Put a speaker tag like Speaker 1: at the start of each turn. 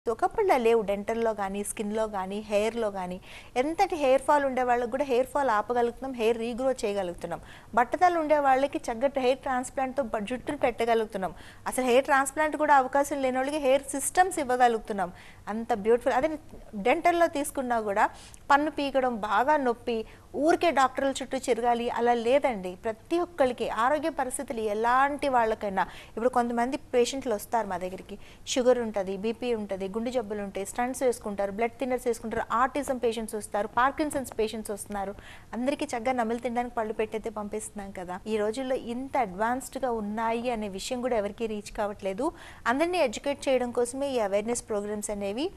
Speaker 1: ఒకప్పుడులా లేవు డెంటల్లో కానీ స్కిన్లో కానీ హెయిర్లో కానీ ఎంతటి హెయిర్ ఫాల్ ఉండే వాళ్ళకి కూడా హెయిర్ ఫాల్ ఆపగలుగుతున్నాం హెయిర్ రీగ్రో చేయగలుగుతున్నాం బట్టతలు ఉండే వాళ్ళకి చక్కటి హెయిర్ ట్రాన్స్ప్లాంట్తో బ- జుట్టును పెట్టగలుగుతున్నాం అసలు హెయిర్ ట్రాన్స్ప్లాంట్ కూడా అవకాశం లేని వాళ్ళకి హెయిర్ సిస్టమ్స్ ఇవ్వగలుగుతున్నాం అంత బ్యూటిఫుల్ అదే డెంటల్లో తీసుకున్నా కూడా పన్ను పీకడం బాగా నొప్పి ఊరికే డాక్టర్ల చుట్టూ తిరగాలి అలా లేదండి ప్రతి ఒక్కరికి ఆరోగ్య పరిస్థితులు ఎలాంటి వాళ్ళకైనా ఇప్పుడు కొంతమంది పేషెంట్లు వస్తారు మా దగ్గరికి షుగర్ ఉంటుంది బీపీ ఉంటుంది గుండె జబ్బులు ఉంటాయి స్టంట్స్ వేసుకుంటారు బ్లడ్ థిన్నర్స్ వేసుకుంటారు ఆటిజం పేషెంట్స్ వస్తారు పార్కిన్సన్స్ పేషెంట్స్ వస్తున్నారు అందరికీ చక్కగా నమిలి తినడానికి పళ్ళు పెట్టయితే పంపిస్తున్నాం కదా ఈ రోజుల్లో ఇంత అడ్వాన్స్డ్గా ఉన్నాయి అనే విషయం కూడా ఎవరికి రీచ్ కావట్లేదు అందరినీ ఎడ్యుకేట్ చేయడం కోసమే ఈ అవేర్నెస్ ప్రోగ్రామ్స్ అనేవి